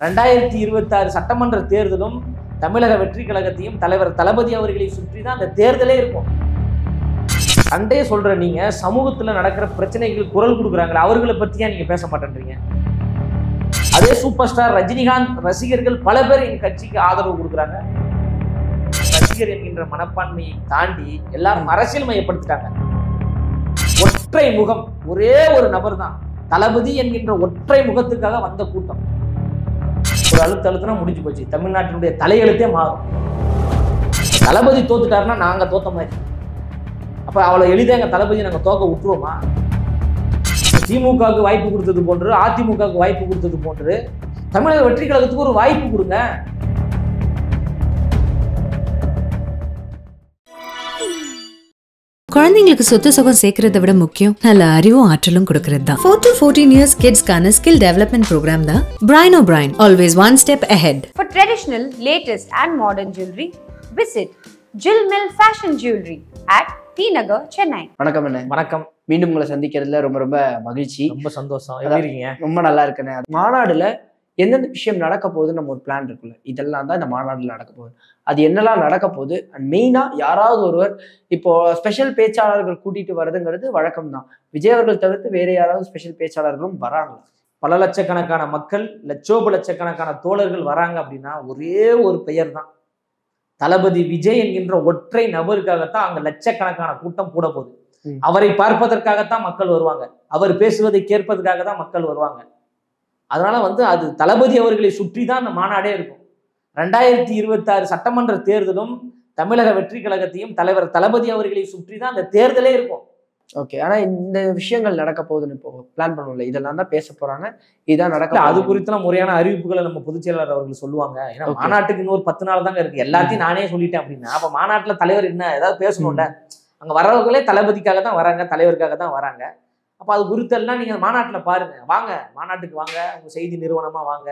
ரெண்டாயிரத்தி இருபத்தாறு சட்டமன்ற தேர்தலும் தமிழக வெற்றி கழகத்தையும் தலைவர் தளபதி அவர்களை சுற்றி தான் அந்த தேர்தலே இருக்கும் சண்டே சொல்ற நீங்க சமூகத்துல நடக்கிற பிரச்சனைகள் குரல் கொடுக்குறாங்களே அவர்களை பத்தியா நீங்க பேச மாட்டேன்றீங்க அதே சூப்பர் ஸ்டார் ரஜினிகாந்த் ரசிகர்கள் பல பேர் என் கட்சிக்கு ஆதரவு கொடுக்குறாங்க ரசிகர் என்கின்ற மனப்பான்மையை தாண்டி எல்லாரும் அரசியல் மயப்படுத்திட்டாங்க ஒற்றை முகம் ஒரே ஒரு நபர் தான் தளபதி என்கின்ற ஒற்றை முகத்துக்காக வந்த கூட்டம் ஒரு அழுத்த அழுத்தினா முடிஞ்சு போச்சு தமிழ்நாட்டினுடைய தலையெழுத்தே மாறும் தளபதி தோத்துட்டாருன்னா நாங்க தோத்த மாதிரி அப்ப அவ்வளவு எளிதா எங்க தளபதி நாங்க தோக்க விட்டுருவோமா திமுகவுக்கு வாய்ப்பு கொடுத்தது போன்று அதிமுகவுக்கு வாய்ப்பு கொடுத்தது போன்று தமிழக வெற்றி கழகத்துக்கு ஒரு வாய்ப்பு கொடுங்க குழந்தைங்களுக்கு சொத்து சுகம் சேர்க்கறத விட முக்கியம் நல்ல அறிவும் ஆற்றலும் கொடுக்கறது தான் ஃபோர் டு ஃபோர்டீன் இயர்ஸ் கிட்ஸ்க்கான ஸ்கில் டெவலப்மெண்ட் ப்ரோக்ராம் தான் brain O brain always one step ahead For traditional, latest, and modern jewelry, visit Jill Mill Fashion Jewelry at T Nagar, Chennai. வணக்கம் அண்ணே வணக்கம் மீண்டும் உங்களை சந்திக்கிறதுல ரொம்ப ரொம்ப மகிழ்ச்சி ரொம்ப சந்தோஷம் எப்படி இருக்கீங்க ரொம்ப நல்லா இருக்குண்ணே மாநாடுல எந்தெந்த விஷயம் நடக்க போகுதுன்னு நம்ம ஒரு பிளான் இருக்குல்ல இதெல்லாம் தான் இந்த மாநாடுல நடக்க போகுது அது என்னெல்லாம் நடக்க போகுது அண்ட் மெயினா யாராவது ஒருவர் இப்போ ஸ்பெஷல் பேச்சாளர்கள் கூட்டிட்டு வர்றதுங்கிறது வழக்கம் தான் விஜய் அவர்கள் தவிர்த்து வேற யாராவது ஸ்பெஷல் பேச்சாளர்களும் வராங்களா பல லட்சக்கணக்கான மக்கள் லட்சோப லட்சக்கணக்கான தோழர்கள் வராங்க அப்படின்னா ஒரே ஒரு பெயர் தான் தளபதி விஜய் என்கின்ற ஒற்றை நபருக்காகத்தான் அங்க லட்சக்கணக்கான கூட்டம் கூட போகுது ம். அவரை பார்ப்பதற்காகத்தான் மக்கள் வருவாங்க அவர் பேசுவதை கேட்பதற்காக தான் மக்கள் வருவாங்க அதனால வந்து அது தளபதி அவர்களை சுற்றி தான் அந்த மாநாடே இருக்கும் ரெண்டாயிரத்தி இருபத்தாறு சட்டமன்ற தேர்தலும் தமிழக வெற்றி கழகத்தையும் தலைவர் தளபதி அவர்களை சுற்றி தான் அந்த தேர்தலே இருக்கும் ஓகே ஆனா இந்த விஷயங்கள் நடக்க போகுதுன்னு இப்போ பிளான் பண்ணுவோம்ல இதெல்லாம் தான் பேச போறாங்க இதான் நடக்க இல்ல, அது போகுது. குறித்தெல்லாம் முறையான அறிவிப்புகளை நம்ம பொதுச் செயலாளர் அவர்கள் சொல்லுவாங்க ஏன்னா Okay. மாநாட்டுக்கு இன்னொரு பத்து நாள் தாங்க இருக்கு எல்லாத்தையும் நானே சொல்லிட்டேன் அப்படின்னா அப்ப மாநாட்டுல தலைவர் என்ன ஏதாவது பேசணும்ல அங்க வர்றவங்களே தளபதிக்காக தான் வராங்க தலைவருக்காக தான் வராங்க அப்ப அது குறித்தெல்லாம் நீங்க மாநாட்டுல பாருங்க வாங்க மாநாட்டுக்கு வாங்க உங்க செய்தி நிறுவனமா வாங்க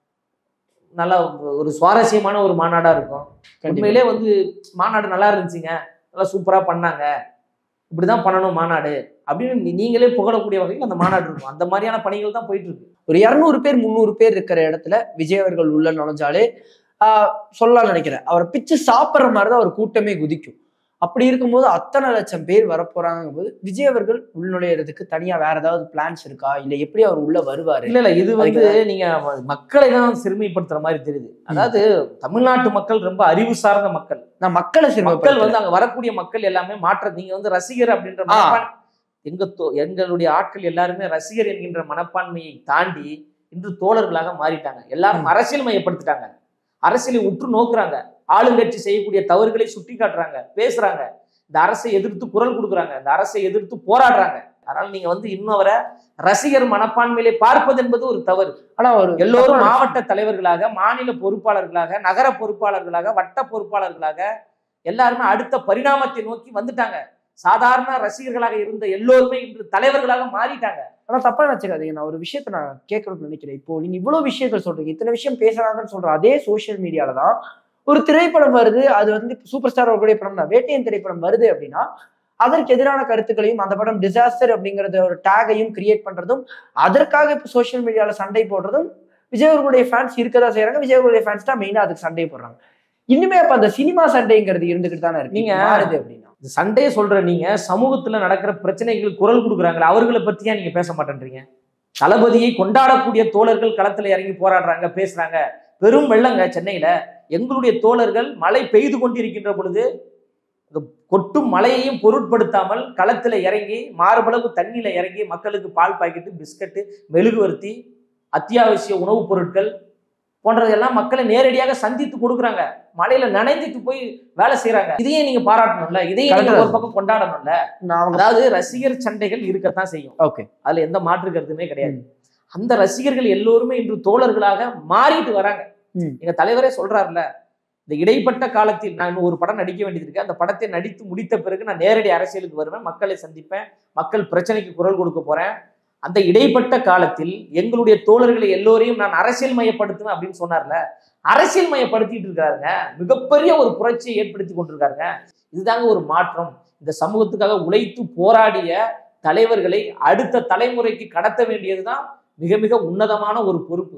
நல்லா ஒரு சுவாரஸ்யமான ஒரு மாநாடா இருக்கும் கண்டிப்பா. உண்மையிலே வந்து மாநாடு நல்லா இருந்துச்சுங்க நல்லா சூப்பரா பண்ணாங்க இப்படிதான் பண்ணணும் மாநாடு அப்படின்னு நீ- நீங்களே புகழக்கூடிய வகையில் அந்த மாநாடு இருக்கும் அந்த மாதிரியான பணிகள் தான் போயிட்டு இருக்கு ஒரு இரநூறு பேர் முந்நூறு பேர் இருக்கிற இடத்துல விஜய் அவர்கள் உள்ள நுழைஞ்சாலே ஆஹ் சொல்லலாம்னு நினைக்கிறேன் அவரை பிச்சு சாப்பிட்ற மாதிரி தான் ஒரு கூட்டமே குதிக்கும் அப்படி இருக்கும்போது அத்தனை லட்சம் பேர் வரப்போறாங்க போது விஜய் அவர்கள் உள்நுழையிறதுக்கு தனியா வேற ஏதாவது பிளான்ஸ் இருக்கா இல்ல எப்படி அவர் உள்ள வருவாரு இல்ல இல்ல இது வந்து அதுக்கு நீங்க மக்களை தான் சிறுமைப்படுத்துற மாதிரி தெரியுது அதாவது தமிழ்நாட்டு மக்கள் ரொம்ப அறிவு சார்ந்த மக்கள் நான் மக்களை மக்கள் சிறுமைப்படுத்தல. வந்து அங்க வரக்கூடிய மக்கள் எல்லாமே மாற்ற நீங்க வந்து ரசிகர் அப்படின்ற ஆ. மனப்பான் எங்க தோ- எங்களுடைய ஆட்கள் எல்லாருமே ரசிகர் என்கின்ற மனப்பான்மையை தாண்டி இன்று தோழர்களாக மாறிட்டாங்க எல்லாரும் அரசியல் மயப்படுத்திட்டாங்க அரசியலை உற்று நோக்குறாங்க ஆளுங்கட்சி செய்யக்கூடிய தவறுகளை சுட்டி காட்டுறாங்க பேசுறாங்க இந்த அரசை எதிர்த்து குரல் கொடுக்குறாங்க இந்த அரசை எதிர்த்து போராடுறாங்க அதனால நீங்க வந்து இன்னும் அவரை ரசிகர் மனப்பான்மையிலே பார்ப்பது என்பது ஒரு தவறு ஆனா ஒரு எல்லோரும் மாவட்ட தலைவர்களாக மாநில பொறுப்பாளர்களாக நகர பொறுப்பாளர்களாக வட்ட பொறுப்பாளர்களாக எல்லாருமே அடுத்த பரிணாமத்தை நோக்கி வந்துட்டாங்க சாதாரண ரசிகர்களாக இருந்த எல்லோருமே இன்று தலைவர்களாக மாறிட்டாங்க ஆனா தப்பா நினைச்சுக்காதீங்க நான் ஒரு விஷயத்த நான் கேட்கணும்னு நினைக்கிறேன் இப்போ நீங்க இவ்வளவு விஷயங்கள் சொல்றீங்க இத்தனை விஷயம் பேசுறாங்கன்னு சொல்ற அதே சோஷியல் மீடியால தான் ஒரு திரைப்படம் வருது அது வந்து சூப்பர் ஸ்டார் அவர்களுடைய படம் தான் வேட்டையன் திரைப்படம் வருது அப்படின்னா அதற்கு எதிரான கருத்துக்களையும் அந்த படம் டிசாஸ்டர் அப்படிங்கறத ஒரு டேகையும் கிரியேட் பண்றதும் அதற்காக இப்போ சோஷியல் மீடியால சண்டை போடுறதும் விஜய் அவர்களுடைய ஃபேன்ஸ் இருக்கதான் செய்யறாங்க விஜய் அவர்களுடைய ஃபேன்ஸ் தான் மெயினா அதுக்கு சண்டை போடுறாங்க இன்னுமே அப்ப அந்த சினிமா சண்டைங்கிறது இருந்துகிட்டு தானே இருக்கு நீங்க- மாறுது அப்படின்னா இந்த சண்டையை சொல்ற நீங்க சமூகத்துல நடக்கிற பிரச்சனைகள் குரல் கொடுக்குறாங்களே அவர்களை பத்தியா நீங்க பேச மாட்டேன்றீங்க தளபதியை கொண்டாடக்கூடிய தோழர்கள் களத்துல இறங்கி போராடுறாங்க பேசுறாங்க பெரும் வெள்ளங்க சென்னையில எங்களுடைய தோழர்கள் மழை பெய்து கொண்டிருக்கின்ற பொழுது இந்த கொட்டும் மழையையும் பொருட்படுத்தாமல் களத்துல இறங்கி மார்பளவு தண்ணியில இறங்கி மக்களுக்கு பால் பாக்கெட்டு பிஸ்கட்டு மெழுகுவர்த்தி அத்தியாவசிய உணவுப் பொருட்கள் போன்றதெல்லாம் மக்களை நேரடியாக சந்தித்து கொடுக்குறாங்க மழையில நனைஞ்சிட்டு போய் வேலை செய்யறாங்க இதையும் நீங்க பாராட்டணும்ல இதையும் நீங்க Correct. ஒரு பக்கம் கொண்டாடணும்ல நான் அவங்க அதாவது ரசிகர் சண்டைகள் இருக்கத்தான் செய்யும் ஓகே அதுல எந்த மாற்று கருத்துமே கிடையாது அந்த ரசிகர்கள் எல்லோருமே இன்று தோழர்களாக மாறிட்டு வராங்க ம். எங்க தலைவரே சொல்றாருல இந்த இடைப்பட்ட காலத்தில் நான் இன்னும் ஒரு படம் நடிக்க வேண்டியது இருக்கு அந்த படத்தை நடித்து முடித்த பிறகு நான் நேரடி அரசியலுக்கு வருவேன் மக்களை சந்திப்பேன் மக்கள் பிரச்சனைக்கு குரல் கொடுக்க போறேன் அந்த இடைப்பட்ட காலத்தில் எங்களுடைய தோழர்களை எல்லோரையும் நான் அரசியல் மயப்படுத்துவேன் அப்படின்னு சொன்னார்ல அரசியல் மயப்படுத்திட்டு இருக்காருங்க மிகப்பெரிய ஒரு புரட்சியை ஏற்படுத்தி கொண்டிருக்காருங்க இதுதாங்க ஒரு மாற்றம் இந்த சமூகத்துக்காக உழைத்து போராடிய தலைவர்களை அடுத்த தலைமுறைக்கு கடத்த வேண்டியதுதான் மிக மிக உன்னதமான ஒரு பொறுப்பு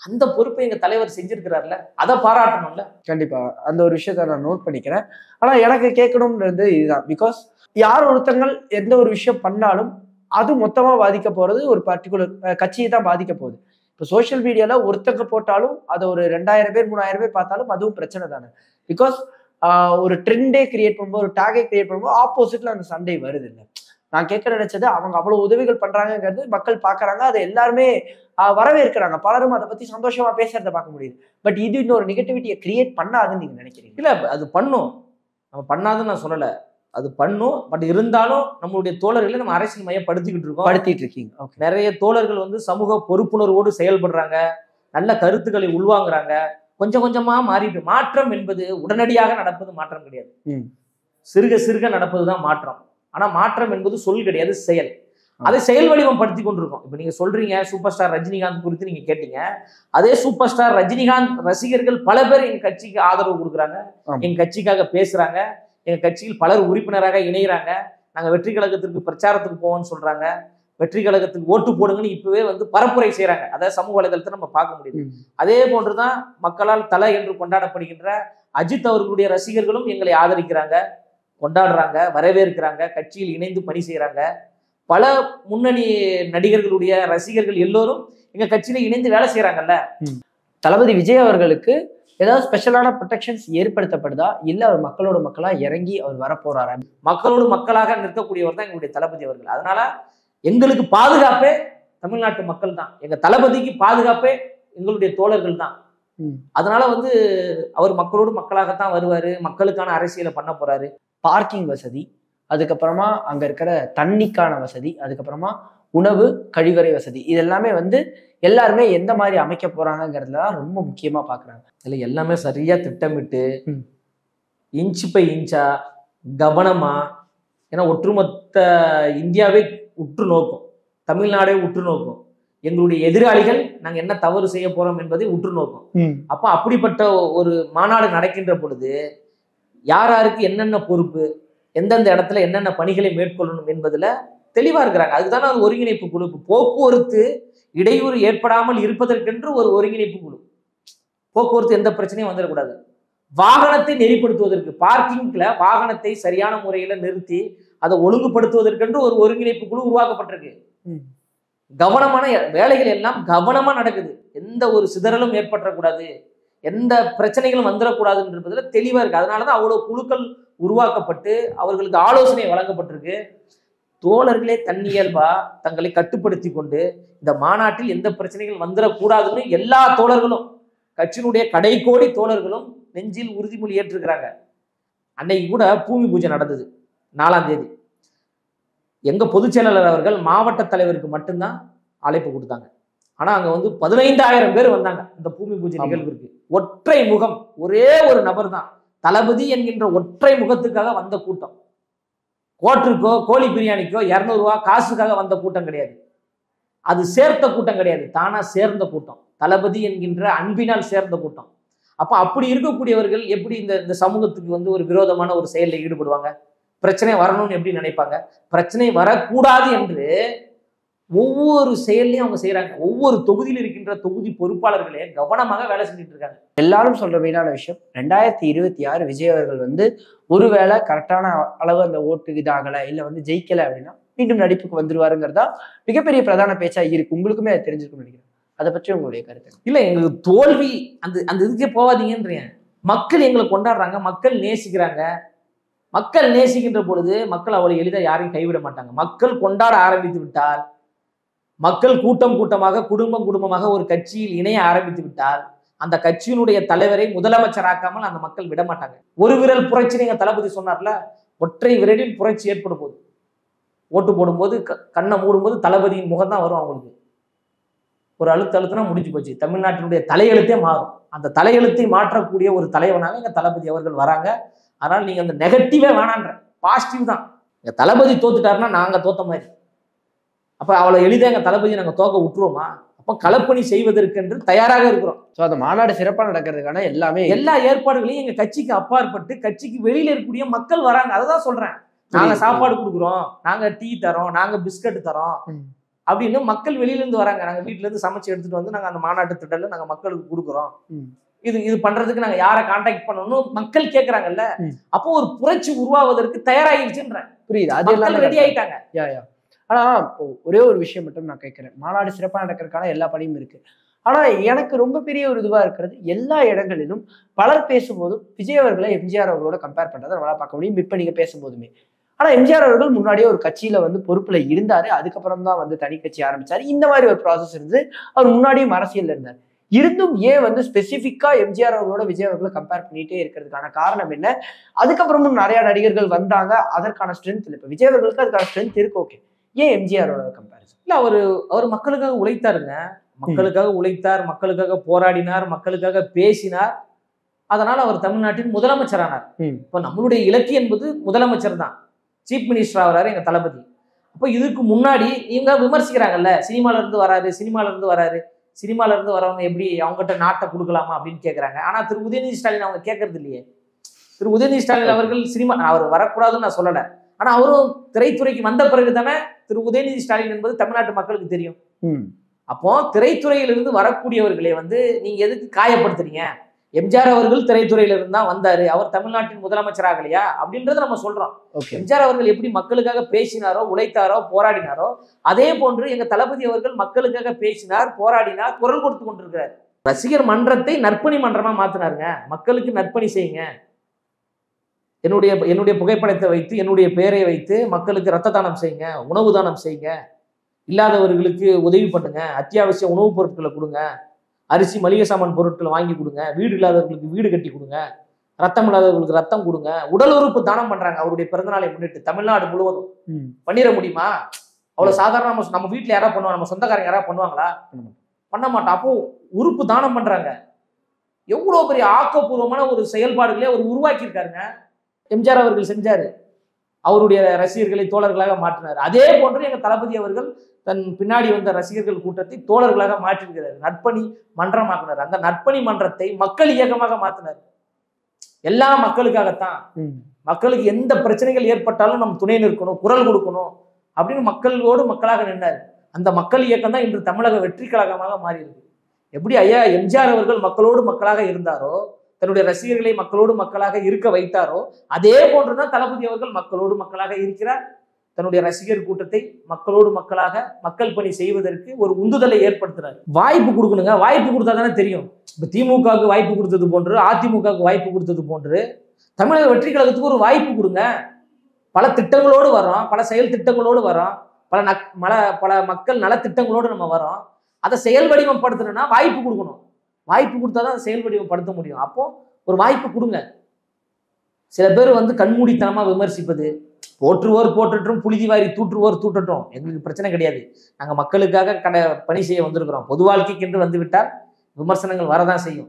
அந்த பொறுப்பை எங்க தலைவர் செஞ்சிருக்கிறார்ல அதை பாராட்டணும்ல கண்டிப்பா அந்த ஒரு விஷயத்த நான் நோட் பண்ணிக்கிறேன் ஆனா எனக்கு கேட்கணும்ன்றது இதுதான் பிகாஸ் யார் ஒருத்தங்கள் எந்த ஒரு விஷயம் பண்ணாலும் அது மொத்தமா பாதிக்க போறது ஒரு பர்டிகுலர் கட்சியை தான் பாதிக்க போகுது இப்போ சோஷியல் மீடியால ஒருத்தங்க போட்டாலும் அதை ஒரு ரெண்டாயிரம் பேர் மூணாயிரம் பேர் பார்த்தாலும் அதுவும் பிரச்சனை தானே பிகாஸ் ஒரு ட்ரெண்டே கிரியேட் பண்ணும்போது ஒரு டேகே கிரியேட் பண்ணும்போது ஆப்போசிட்ல அந்த சண்டை வருது இல்லை நான் கேட்க நினைச்சது அவங்க அவ்வளவு உதவிகள் பண்றாங்கங்கிறது மக்கள் பாக்குறாங்க அதை எல்லாருமே ஆஹ் வரவேற்கிறாங்க பலரும் அதை பத்தி சந்தோஷமா பேசுறத பார்க்க முடியுது பட் இது இன்னொரு நெகட்டிவிட்டியை கிரியேட் பண்ணாதுன்னு நீங்க நினைக்கிறீங்க இல்ல அது பண்ணும் நம்ம பண்ணாதுன்னு நான் சொல்லல அது பண்ணும் பட் இருந்தாலும் நம்மளுடைய தோழர்களை நம்ம அரசியல் மையப்படுத்திக்கிட்டு இருக்கோம் படுத்திட்டு இருக்கீங்க ஓகே நிறைய தோழர்கள் வந்து சமூக பொறுப்புணர்வோடு செயல்படுறாங்க நல்ல கருத்துக்களை உள்வாங்குறாங்க கொஞ்சம் கொஞ்சமா மாறிட்டு மாற்றம் என்பது உடனடியாக நடப்பது மாற்றம் கிடையாது ம். சிறுக சிறுக நடப்பதுதான் மாற்றம் ஆனா மாற்றம் என்பது சொல் கிடையாது செயல் ஆ. அதை செயல் வடிவம் படுத்தி கொண்டிருக்கோம் இப்ப நீங்க சொல்றீங்க சூப்பர் ஸ்டார் ரஜினிகாந்த் குறித்து நீங்க கேட்டீங்க அதே சூப்பர் ஸ்டார் ரஜினிகாந்த் ரசிகர்கள் பல பேர் எங்க கட்சிக்கு ஆதரவு கொடுக்குறாங்க ஆமா. எங்க கட்சிக்காக பேசுறாங்க எங்க கட்சியில் பலர் உறுப்பினராக இணைகிறாங்க நாங்க வெற்றி கழகத்திற்கு பிரச்சாரத்துக்கு போவோம்னு சொல்றாங்க வெற்றி கழகத்துக்கு ஓட்டு போடுங்கன்னு இப்பவே வந்து பரப்புரை செய்றாங்க அதாவது சமூக வலைதளத்தை நம்ம பார்க்க முடியுது அதே போன்றுதான் மக்களால் தலை என்று கொண்டாடப்படுகின்ற அஜித் அவர்களுடைய ரசிகர்களும் எங்களை ஆதரிக்கிறாங்க கொண்டாடுறாங்க வரவேற்கிறாங்க கட்சியில் இணைந்து பணி செய்றாங்க பல முன்னணி நடிகர்களுடைய ரசிகர்கள் எல்லோரும் எங்க கட்சியில இணைந்து வேலை செய்றாங்கல்ல தளபதி விஜய் அவர்களுக்கு ஏதாவது ஸ்பெஷலான ப்ரொடெக்ஷன்ஸ் ஏற்படுத்தப்படுதா இல்ல அவர் மக்களோட மக்களா இறங்கி அவர் வரப்போறாரா மக்களோடு மக்களாக நிற்கக்கூடியவர் தான் எங்களுடைய தளபதி அவர்கள் அதனால எங்களுக்கு பாதுகாப்பே தமிழ்நாட்டு மக்கள் தான் எங்க தளபதிக்கு பாதுகாப்பே எங்களுடைய தோழர்கள் தான் ம். அதனால வந்து அவர் மக்களோடு மக்களாகத்தான் வருவாரு மக்களுக்கான அரசியலை பண்ண போறாரு பார்க்கிங் வசதி அதுக்கப்புறமா அங்க இருக்கிற தண்ணிக்கான வசதி அதுக்கப்புறமா உணவு கழிவறை வசதி இது எல்லாமே வந்து எல்லாருமே எந்த மாதிரி அமைக்க போறாங்கிறதுல தான் ரொம்ப முக்கியமா பாக்குறாங்க இதுல எல்லாமே சரியா திட்டமிட்டு ம். இன்ச் பை இன்ச்சா கவனமா ஏன்னா ஒட்டுமொத்த இந்தியாவே உற்று நோக்கும் தமிழ்நாடே உற்று நோக்கும் எங்களுடைய எதிராளிகள் நாங்க என்ன தவறு செய்ய போறோம் என்பதை உற்று நோக்கும் அப்ப அப்படிப்பட்ட ஒரு மாநாடு நடக்கின்ற பொழுது யார் யாருக்கு என்னென்ன பொறுப்பு எந்தெந்த இடத்துல என்னென்ன பணிகளை மேற்கொள்ளணும் என்பதுல தெளிவா இருக்கிறாங்க அதுதானே அது ஒருங்கிணைப்பு குழு இப்ப போக்குவரத்து இடையூறு ஏற்படாமல் இருப்பதற்கென்று ஒரு ஒருங்கிணைப்பு குழு போக்குவரத்து எந்த பிரச்சனையும் வந்துடக்கூடாது வாகனத்தை நெறிப்படுத்துவதற்கு பார்க்கிங்ல வாகனத்தை சரியான முறையில நிறுத்தி அதை ஒழுங்குபடுத்துவதற்கென்று ஒரு ஒருங்கிணைப்பு குழு உருவாக்கப்பட்டிருக்கு ம். கவனமான வேலைகள் எல்லாம் கவனமா நடக்குது எந்த ஒரு சிதறலும் ஏற்பட்டக்கூடாது எந்த பிரச்சனைகளும் வந்துடக்கூடாதுன்றதுல தெளிவா இருக்கு அதனாலதான் அவ்வளவு குழுக்கள் உருவாக்கப்பட்டு அவர்களுக்கு ஆலோசனை வழங்கப்பட்டிருக்கு தோழர்களே தன்னியல்பா தங்களை கட்டுப்படுத்தி கொண்டு இந்த மாநாட்டில் எந்த பிரச்சனைகள் வந்துடக்கூடாதுன்னு எல்லா தோழர்களும் கட்சியினுடைய கடைக்கோடி தோழர்களும் நெஞ்சில் உறுதிமொழி ஏற்றிருக்கிறாங்க அன்னைக்கு கூட பூமி பூஜை நடந்தது நாலாம் தேதி எங்க பொதுச் செயலாளர் அவர்கள் மாவட்ட தலைவருக்கு மட்டும்தான் அழைப்பு கொடுத்தாங்க ஆனா அங்க வந்து பதினைந்தாயிரம் பேர் வந்தாங்க இந்த பூமி பூஜை ஆமா. நிகழ்விற்கு ஒற்றை முகம் ஒரே ஒரு நபர் தான் தளபதி என்கின்ற ஒற்றை முகத்துக்காக வந்த கூட்டம் கோட்டருக்கோ கோழி பிரியாணிக்கோ இரநூறுவா காசுக்காக வந்த கூட்டம் கிடையாது அது சேர்த்த கூட்டம் கிடையாது தானா சேர்ந்த கூட்டம் தளபதி என்கின்ற அன்பினால் சேர்ந்த கூட்டம் அப்ப அப்படி இருக்கக்கூடியவர்கள் எப்படி இந்த இந்த சமூகத்துக்கு வந்து ஒரு விரோதமான ஒரு செயலில் ஈடுபடுவாங்க பிரச்சனை வரணும்னு எப்படி நினைப்பாங்க பிரச்சனை வரக்கூடாது என்று ஒவ்வொரு செயல்லையும் அவங்க செய்றாங்க ஒவ்வொரு தொகுதியில் இருக்கின்ற தொகுதி பொறுப்பாளர்களே கவனமாக வேலை செஞ்சுட்டு இருக்காங்க எல்லாரும் சொல்ற மெயினான விஷயம் ரெண்டாயிரத்தி இருபத்தி ஆறு விஜய் அவர்கள் வந்து ஒருவேளை கரெக்டான அளவு அந்த ஓட்டு இதாகல இல்ல வந்து ஜெயிக்கல அப்படின்னா மீண்டும் நடிப்புக்கு வந்துருவாருங்கிறதா மிகப்பெரிய பிரதான பேச்சா இருக்கு உங்களுக்குமே அது தெரிஞ்சிருக்கும்னு நினைக்கிறேன் அதை பற்றி உங்களுடைய கருத்து இல்ல எங்களுக்கு தோல்வி அந்த அந்த இதுக்கே போகாதீங்கன்றேன் மக்கள் எங்களை கொண்டாடுறாங்க மக்கள் நேசிக்கிறாங்க மக்கள் நேசிக்கின்ற பொழுது மக்கள் அவ்வளவு எளிதாக யாரையும் கைவிட மாட்டாங்க மக்கள் கொண்டாட ஆரம்பித்து விட்டால் மக்கள் கூட்டம் கூட்டமாக குடும்பம் குடும்பமாக ஒரு கட்சியில் இணைய ஆரம்பித்து விட்டால் அந்த கட்சியினுடைய தலைவரை முதலமைச்சராக்காமல் அந்த மக்கள் விட மாட்டாங்க ஒரு விரல் புரட்சி நீங்க தளபதி சொன்னார்ல ஒற்றை விரலில் புரட்சி ஏற்பட போகுது ஓட்டு போடும்போது க- கண்ணை மூடும்போது தளபதியின் முகம் தான் வரும் அவங்களுக்கு ஒரு அழுத்த அழுத்தினா முடிஞ்சு போச்சு தமிழ்நாட்டினுடைய தலையெழுத்தே மாறும் அந்த தலையெழுத்தை மாற்றக்கூடிய ஒரு தலைவனாக எங்க தளபதி அவர்கள் வராங்க அதனால நீங்க அந்த நெகட்டிவே வேணான்ற பாசிட்டிவ் தான் எங்க தளபதி தோத்துட்டாருன்னா நாங்க தோத்த மாதிரி அப்ப அவ்வளவு எளிதா எங்க தளபதி நாங்க தோக்க விட்டுருவோமா அப்ப களப்பணி செய்வதற்கென்று தயாராக இருக்கிறோம் ஸோ அந்த மாநாடு சிறப்பா நடக்கிறதுக்கான எல்லாமே எல்லா ஏற்பாடுகளையும் எங்க கட்சிக்கு அப்பாற்பட்டு கட்சிக்கு வெளியில இருக்கக்கூடிய மக்கள் வராங்க அதை தான் சொல்றேன் நாங்க புரியுது. சாப்பாடு கொடுக்குறோம் நாங்க டீ தரோம் நாங்க பிஸ்கட் தரோம் ம். அப்படின்னு மக்கள் வெளியில இருந்து வராங்க நாங்க வீட்ல இருந்து சமைச்சு எடுத்துட்டு வந்து நாங்க அந்த மாநாட்டு திட்டல நாங்க மக்களுக்கு கொடுக்குறோம் ம். இது இது பண்றதுக்கு நாங்க யாரை காண்டாக்ட் பண்ணணும் மக்கள் கேக்குறாங்கல்ல ம். அப்போ ஒரு புரட்சி உருவாவதற்கு தயாராகிருச்சுன்ற புரியுது அது மக்கள் எல்லாமே ரெடி ஆயிட்டாங்க யா யா ஆனா இப்போ ஒரே ஒரு விஷயம் மட்டும் நான் கேட்கிறேன் மாநாடு சிறப்பாக நடக்கிறதுக்கான எல்லா பணியும் இருக்கு ஆனா எனக்கு ரொம்ப பெரிய ஒரு இதுவா இருக்கிறது எல்லா இடங்களிலும் பலர் பேசும்போதும் விஜய் அவர்களை எம்ஜிஆர் அவர்களோட கம்பேர் பண்றதை நம்மளால பார்க்க முடியும் இப்ப நீங்க பேசும்போதுமே ஆனா எம்ஜிஆர் அவர்கள் முன்னாடியே ஒரு கட்சியில வந்து பொறுப்புல இருந்தாரு அதுக்கப்புறம் தான் வந்து தனி கட்சி ஆரம்பிச்சாரு இந்த மாதிரி ஒரு ப்ராசஸ் இருந்து அவர் முன்னாடியும் அரசியல்ல இருந்தார் இருந்தும் ஏன் வந்து ஸ்பெசிஃபிக்கா எம்ஜிஆர் அவர்களோட விஜய் அவர்களை கம்பேர் பண்ணிட்டே இருக்கிறதுக்கான காரணம் என்ன அதுக்கப்புறமும் நிறைய நடிகர்கள் வந்தாங்க அதற்கான ஸ்ட்ரென்த் இல்லை இப்ப விஜய் அவர்களுக்கு அதுக்கான ஸ்ட்ரென்த் இருக்கு ஓகே ஏன் எம்ஜிஆரோட கம்பேரிசன் இல்ல அவரு அவர் மக்களுக்காக உழைத்தாருங்க மக்களுக்காக உழைத்தார் மக்களுக்காக போராடினார் மக்களுக்காக பேசினார் அதனால அவர் தமிழ்நாட்டின் முதலமைச்சரானார் ம். இப்போ நம்மளுடைய இலக்கு என்பது முதலமைச்சர் தான் சீஃப் மினிஸ்டர் ஆகிறாரு எங்க தளபதி அப்போ இதுக்கு முன்னாடி இவங்க விமர்சிக்கிறாங்கல்ல சினிமால இருந்து வராரு சினிமால இருந்து வராரு சினிமால இருந்து வரவங்க எப்படி அவங்ககிட்ட நாட்டை கொடுக்கலாமா அப்படின்னு கேட்குறாங்க ஆனா திரு உதயநிதி ஸ்டாலின் அவங்க கேட்கறது இல்லையே திரு உதயநிதி ஸ்டாலின் அவர்கள் சினிமா அவர் வரக்கூடாதுன்னு நான் சொல்லலை ஆனா அவரும் திரைத்துறைக்கு வந்த பிறகு தானே திரு உதயநிதி ஸ்டாலின் என்பது தமிழ்நாட்டு மக்களுக்கு தெரியும் ம் அப்போ திரைத்துறையிலிருந்து வரக்கூடியவர்களை வந்து நீங்க எதுக்கு காயப்படுத்துறீங்க எம்ஜிஆர் அவர்கள் திரைத்துறையிலிருந்து தான் வந்தாரு அவர் தமிழ்நாட்டின் முதலமைச்சராகலையா அப்படின்றத நம்ம சொல்றோம் ஓகே எம்ஜிஆர் அவர்கள் எப்படி மக்களுக்காக பேசினாரோ உழைத்தாரோ போராடினாரோ அதே போன்று எங்க தளபதி அவர்கள் மக்களுக்காக பேசினார் போராடினார் குரல் கொடுத்து கொண்டிருக்கிறார் ரசிகர் மன்றத்தை நற்பணி மன்றமா மாத்தினாருங்க மக்களுக்கு நற்பணி செய்யுங்க என்னுடைய என்னுடைய புகைப்படத்தை வைத்து என்னுடைய பெயரை வைத்து மக்களுக்கு ரத்த தானம் செய்யுங்க உணவு தானம் செய்யுங்க இல்லாதவர்களுக்கு உதவி பண்ணுங்க அத்தியாவசிய உணவுப் பொருட்களை கொடுங்க அரிசி மளிகை சாமான் பொருட்களை வாங்கி கொடுங்க வீடு இல்லாதவர்களுக்கு வீடு கட்டி கொடுங்க ரத்தம் இல்லாதவர்களுக்கு ரத்தம் கொடுங்க உடல் உறுப்பு தானம் பண்றாங்க அவருடைய பிறந்தநாளை முன்னிட்டு தமிழ்நாடு முழுவதும் ம் பண்ணிட முடியுமா அவ்வளவு சாதாரண நம்ம நம்ம வீட்ல யாராவது பண்ணுவாங்க நம்ம சொந்தக்காரங்க யாராவது பண்ணுவாங்களா பண்ண மாட்டாங்க. பண்ண மாட்டோம் அப்போ உறுப்பு தானம் பண்றாங்க எவ்வளவு பெரிய ஆக்கப்பூர்வமான ஒரு செயல்பாடுகளே அவர் உருவாக்கி இருக்காருங்க எம்ஜிஆர் அவர்கள் செஞ்சாரு அவருடைய ரசிகர்களை தோழர்களாக மாற்றினார் அதே போன்று எங்க தளபதி அவர்கள் தன் பின்னாடி வந்த ரசிகர்கள் கூட்டத்தை தோழர்களாக மாற்றிருக்கிறார் நற்பணி மன்றமாக்குனார் அந்த நற்பணி மன்றத்தை மக்கள் இயக்கமாக மாற்றினார் எல்லாம் மக்களுக்காகத்தான் ம் மக்களுக்கு எந்த பிரச்சனைகள் ஏற்பட்டாலும் நம்ம துணை நிற்கணும் குரல் கொடுக்கணும் அப்படின்னு மக்களோடு மக்களாக நின்னார் அந்த மக்கள் இயக்கம் தான் இன்று தமிழக வெற்றி கழகமாக மாறி இருக்கு எப்படி ஐயா எம்ஜிஆர் அவர்கள் மக்களோடு மக்களாக இருந்தாரோ தன்னுடைய ரசிகர்களை மக்களோடு மக்களாக இருக்க வைத்தாரோ அதே போன்றுதான் தளபதி அவர்கள் மக்களோடு மக்களாக இருக்கிறார் தன்னுடைய ரசிகர் கூட்டத்தை மக்களோடு மக்களாக மக்கள் பணி செய்வதற்கு ஒரு உந்துதலை ஏற்படுத்துறாரு வாய்ப்பு கொடுக்கணுங்க வாய்ப்பு கொடுத்தா தானே தெரியும் இப்ப திமுகவுக்கு வாய்ப்பு கொடுத்தது போன்று அதிமுகவுக்கு வாய்ப்பு கொடுத்தது போன்று தமிழக வெற்றி கழகத்துக்கு ஒரு வாய்ப்பு கொடுங்க பல திட்டங்களோடு வரோம் பல செயல் திட்டங்களோடு வரோம் பல நக் மல பல மக்கள் நலத்திட்டங்களோடு நம்ம வரோம் அதை செயல் வடிவப்படுத்தணும்னா வாய்ப்பு கொடுக்கணும் வாய்ப்பு கொடுத்தா தான் அதை செயல் வடிவப்படுத்த முடியும் அப்போ ஒரு வாய்ப்பு கொடுங்க சில பேர் வந்து கண்மூடித்தனமா விமர்சிப்பது போற்றுவோர் போற்றட்டும் புழுதி வாரி தூற்றுவோர் தூற்றட்டும் எங்களுக்கு பிரச்சனை கிடையாது நாங்கள் மக்களுக்காக கட பணி செய்ய வந்திருக்கிறோம் பொது வாழ்க்கைக்கென்று வந்து விட்டால் விமர்சனங்கள் வரதான் செய்யும்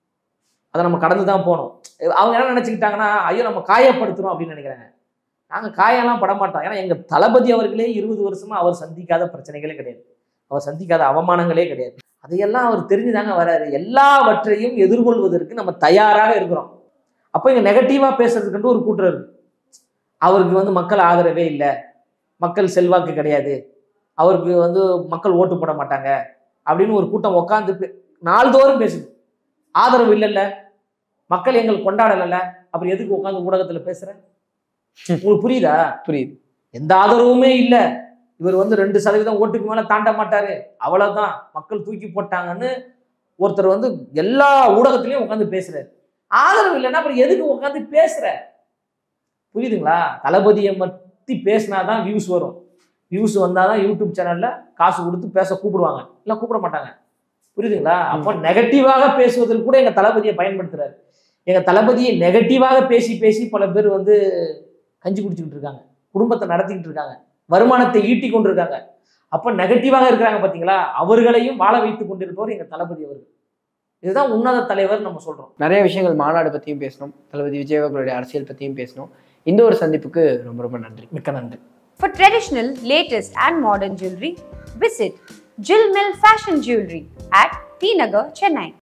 அதை நம்ம கடந்து தான் போகணும் அவங்க என்ன நினச்சிக்கிட்டாங்கன்னா ஐயோ நம்ம காயப்படுத்துறோம் அப்படின்னு நினைக்கிறாங்க நாங்கள் காயெல்லாம் பட மாட்டோம் ஏன்னா எங்கள் தளபதி அவர்களே இருபது வருஷமா அவர் சந்திக்காத பிரச்சனைகளே கிடையாது அவர் சந்திக்காத அவமானங்களே கிடையாது அதையெல்லாம் அவர் தெரிஞ்சுதாங்க வராரு எல்லாவற்றையும் எதிர்கொள்வதற்கு நம்ம தயாராக இருக்கிறோம் அப்போ இங்கே நெகட்டிவாக பேசுறதுக்குன்ட்டு ஒரு கூட்டம் இருக்கு அவருக்கு வந்து மக்கள் ஆதரவே இல்லை மக்கள் செல்வாக்கு கிடையாது அவருக்கு வந்து மக்கள் ஓட்டு போட மாட்டாங்க அப்படின்னு ஒரு கூட்டம் உட்காந்து நாள்தோறும் பேசுது ஆதரவு இல்லைல்ல மக்கள் எங்கள் கொண்டாடலைல்ல அப்புறம் எதுக்கு உட்காந்து ஊடகத்துல பேசுறேன் உங்களுக்கு புரியுதா புரியுது எந்த ஆதரவுமே இல்ல இவர் வந்து ரெண்டு சதவீதம் ஓட்டுக்கு மேல தாண்ட மாட்டாரு அவ்வளவுதான் மக்கள் தூக்கி போட்டாங்கன்னு ஒருத்தர் வந்து எல்லா ஊடகத்திலையும் உட்காந்து பேசுறாரு ஆதரவு இல்லைன்னா அப்புறம் எதுக்கு உட்காந்து பேசுற புரியுதுங்களா தளபதியை பத்தி பேசினாதான் வியூஸ் வரும் வியூஸ் வந்தாதான் யூடியூப் சேனல்ல காசு கொடுத்து பேச கூப்பிடுவாங்க இல்ல கூப்பிட மாட்டாங்க புரியுதுங்களா அப்போ நெகட்டிவாக பேசுவதற்கு கூட எங்க தளபதியை பயன்படுத்துறாரு எங்க தளபதியை நெகட்டிவாக பேசி பேசி பல பேர் வந்து கஞ்சி குடிச்சுக்கிட்டு இருக்காங்க குடும்பத்தை நடத்திக்கிட்டு இருக்காங்க வருமானத்தை ஈட்டி கொண்டிருக்காங்க அப்போ நெகட்டிவாக இருக்கிறாங்க பார்த்தீங்களா அவர்களையும் வாழ வைத்துக் கொண்டிருப்பவர் எங்க தளபதி அவர்கள் இதுதான் உன்னத தலைவர் நம்ம சொல்றோம் நிறைய விஷயங்கள் மாநாடு பத்தியும் பேசணும் தளபதி விஜய் அவர்களுடைய அரசியல் பத்தியும் பேசணும் இந்த ஒரு சந்திப்புக்கு ரொம்ப ரொம்ப நன்றி மிக்க நன்றி For traditional, latest, and modern jewelry, visit Jill Mill Fashion Jewelry at T Nagar, Chennai.